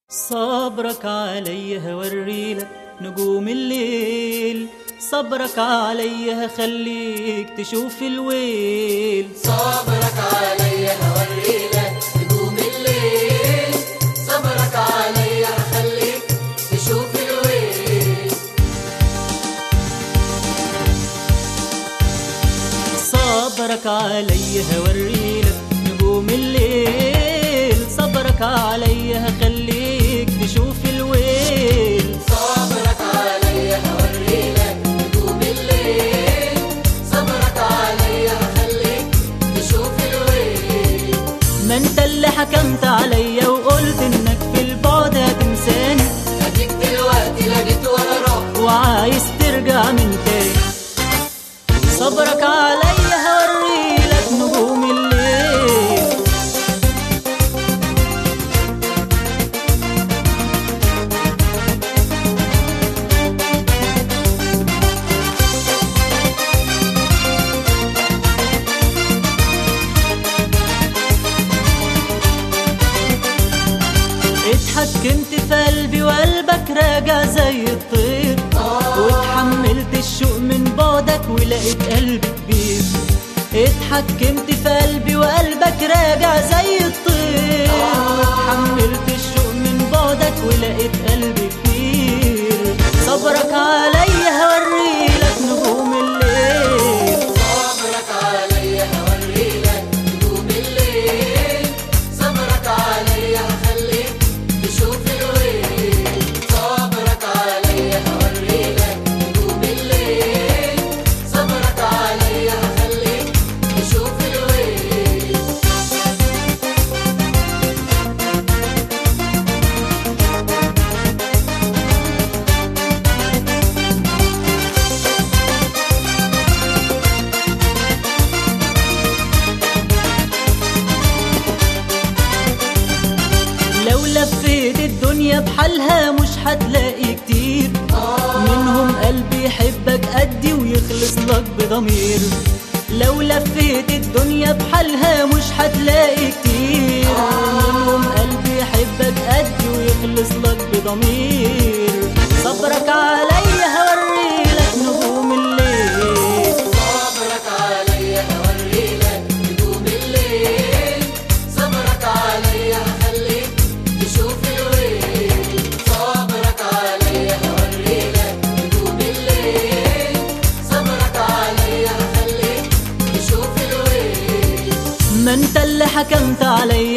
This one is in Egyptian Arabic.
صبرك علي هوريلك نجوم الليل صبرك علي هخليك تشوف الويل صبرك علي هوريلك نجوم الليل صبرك علي هخليك تشوف الويل صبرك علي هوريلك نجوم الليل صبرك علي هخليك تشوف الويل صبرك علي هوريلك نجوم الليل صبرك علي هخليك تشوف الويل ما انت اللي حكمت عليا وقلت انك في البعد هتنساني اديك دلوقتي لا جيت ولا رحت وعايز ترجع من تاني صبرك عليا هوريلك نجوم الليل اتحكمت في قلبي وقلبك راجع زي الطير واتحملت الشوق من بعدك ولقيت قلبي كبير اتحكمت في قلبي وقلبك راجع زي الطير واتحملت الشوق من بعدك ولقيت قلبي كبير صبرك عليا هوريلك نجوم الليل صبرك علي هوريلك نجوم الليل صبرك علي هخليك تشوف الويل صبرك علي هوريلك نجوم الليل صبرك علي هخليك تشوف الويل لو لفيت الدنيا بحالها مش هتلاقي كتير منهم قلبي يحبك قدي ويخلص لك بضمير لو لفيت الدنيا بحالها مش هتلاقي كتير منهم قلبي يحبك قدي ويخلص لك بضمير صبرك عليا هوريلك نجوم الليل صبرك علي هوريلك نجوم الليل صبرك علي هخليك تشوف الويل صبرك علي هوريلك نجوم الليل صبرك علي هخليك تشوف الويل ما انت اللي حكمت عليا